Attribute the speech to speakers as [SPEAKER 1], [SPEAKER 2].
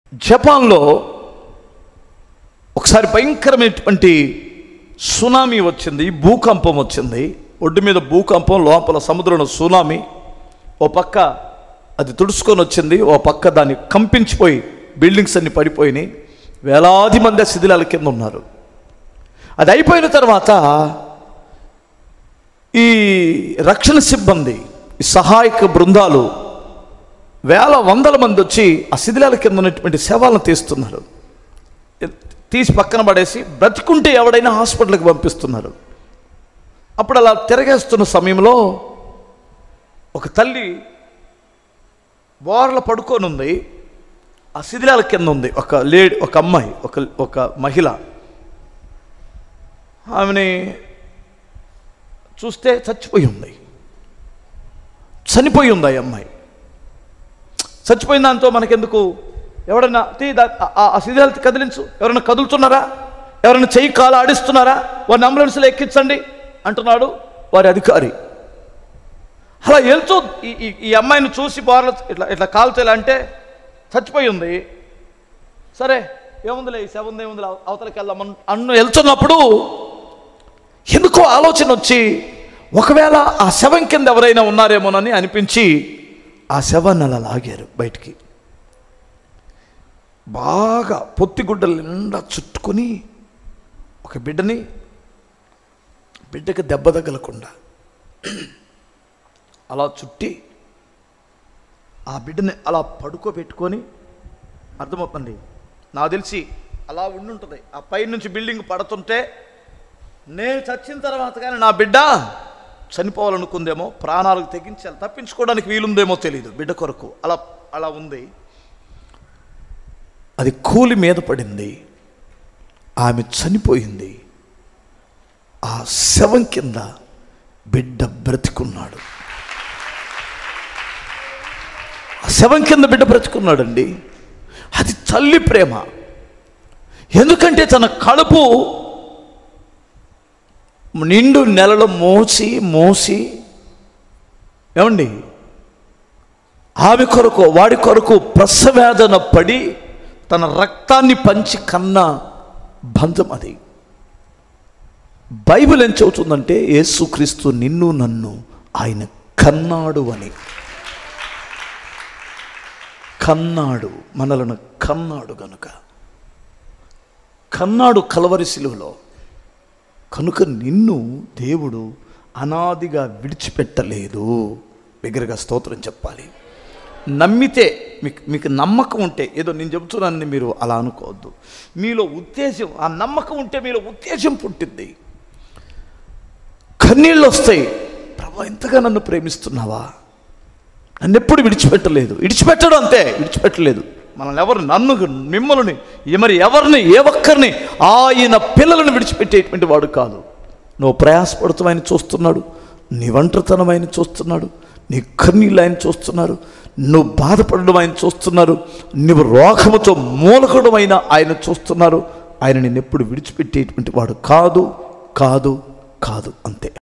[SPEAKER 1] జపాన్లో ఒకసారి భయంకరమైనటువంటి సునామీ వచ్చింది భూకంపం వచ్చింది ఒడ్డు మీద భూకంపం లోపల సముద్రంలో సునామీ ఓ పక్క అది తుడుచుకొని వచ్చింది ఓ పక్క దాన్ని కంపించిపోయి బిల్డింగ్స్ అన్ని పడిపోయినాయి వేలాది మంది ఆ శిథిలాల కింద ఉన్నారు అది అయిపోయిన తర్వాత ఈ రక్షణ సిబ్బంది ఈ సహాయక బృందాలు వేల వందల మంది వచ్చి ఆ శిథిలాల కింద ఉన్నటువంటి శవాలను తీస్తున్నారు తీసి పక్కన పడేసి బ్రతికుంటే ఎవడైనా హాస్పిటల్కి పంపిస్తున్నారు అప్పుడు అలా తిరగేస్తున్న సమయంలో ఒక తల్లి బోర్ల పడుకొని ఉంది ఆ శిథిలాల కింద ఉంది ఒక లేడీ ఒక అమ్మాయి ఒక ఒక మహిళ ఆమెని చూస్తే చచ్చిపోయి ఉంది చనిపోయి ఉంది ఆ అమ్మాయి చచ్చిపోయిన దాంతో మనకెందుకు ఎవడన్నా తీ దా- ఆ- ఆ- ఆ శిథిలాలు కదిలించు ఎవరైనా కదులుతున్నారా ఎవరైనా చెయ్యి కాలు ఆడిస్తున్నారా వారిని అంబులెన్స్లో ఎక్కించండి అంటున్నాడు వారి అధికారి అలా వెళ్తూ ఈ ఈ- ఈ అమ్మాయిని చూసి బోర్ల ఇట్లా ఇట్లా కాలుతేలా అంటే చచ్చిపోయి ఉంది సరే ఏముందిలే ఈ శవం ఏముంది అవతలకి వెళ్దాం అన్- అన్ను వెళ్తున్నప్పుడు ఎందుకో ఆలోచన వచ్చి ఒకవేళ ఆ శవం కింద ఎవరైనా ఉన్నారేమోనని అనిపించి ఆ శవాన్ని అలా లాగారు బయటికి బాగా పొత్తిగుడ్డల నిండా చుట్టుకొని ఒక బిడ్డని బిడ్డకి దెబ్బ తగలకుండా అలా చుట్టి ఆ బిడ్డని అలా పడుకోబెట్టుకొని అర్థమవుతుంది నాకు తెలిసి అలా ఉండుంటుంది ఆ పై నుంచి బిల్డింగ్ పడుతుంటే నేను చచ్చిన తర్వాత కానీ నా బిడ్డ చనిపోవాలనుకుందేమో ప్రాణాలకు తెగించాలి తప్పించుకోవడానికి వీలుందేమో తెలియదు బిడ్డ కొరకు అలా అలా ఉంది అది కూలి మీద పడింది ఆమె చనిపోయింది ఆ శవం కింద బిడ్డ బ్రతికున్నాడు ఆ శవం కింద బిడ్డ బ్రతికున్నాడండి అది తల్లి ప్రేమ ఎందుకంటే తన కడుపు నిండు నెలలో మోసి మోసి ఏమండి ఆమె కొరకు వాడి కొరకు ప్రసవేదన పడి తన రక్తాన్ని పంచి కన్న బంధం అది బైబిల్ ఏం చెబుతుందంటే యేసుక్రీస్తు నిన్ను నన్ను ఆయన కన్నాడు అని కన్నాడు మనలను కన్నాడు గనుక కన్నాడు కలవరి శిలువలో కనుక నిన్ను దేవుడు అనాదిగా విడిచిపెట్టలేదు బిగ్గరగా స్తోత్రం చెప్పాలి నమ్మితే మీకు మీకు నమ్మకం ఉంటే ఏదో నేను చెబుతున్నానని మీరు అలా అనుకోవద్దు మీలో ఉత్తేజం ఆ నమ్మకం ఉంటే మీలో ఉత్తేజం పుట్టింది కన్నీళ్ళు వస్తాయి ప్రభా ఇంతగా నన్ను ప్రేమిస్తున్నావా నన్ను ఎప్పుడు విడిచిపెట్టలేదు విడిచిపెట్టడం అంతే విడిచిపెట్టలేదు మనల్ని ఎవరు నన్ను మిమ్మల్ని ఏ- మరి ఎవరిని ఏ ఒక్కరిని ఆయన పిల్లలను విడిచిపెట్టేటువంటి వాడు కాదు నువ్వు ప్రయాసపడుతూ ఆయన చూస్తున్నాడు నీ ఒంటరితనం ఆయన చూస్తున్నాడు నీ కన్నీళ్ళు ఆయన చూస్తున్నారు నువ్వు బాధపడడం ఆయన చూస్తున్నారు నువ్వు రోగముతో మూలకడం అయిన ఆయన చూస్తున్నారు ఆయన నిన్ను ఎప్పుడు విడిచిపెట్టేటువంటి వాడు కాదు కాదు కాదు అంతే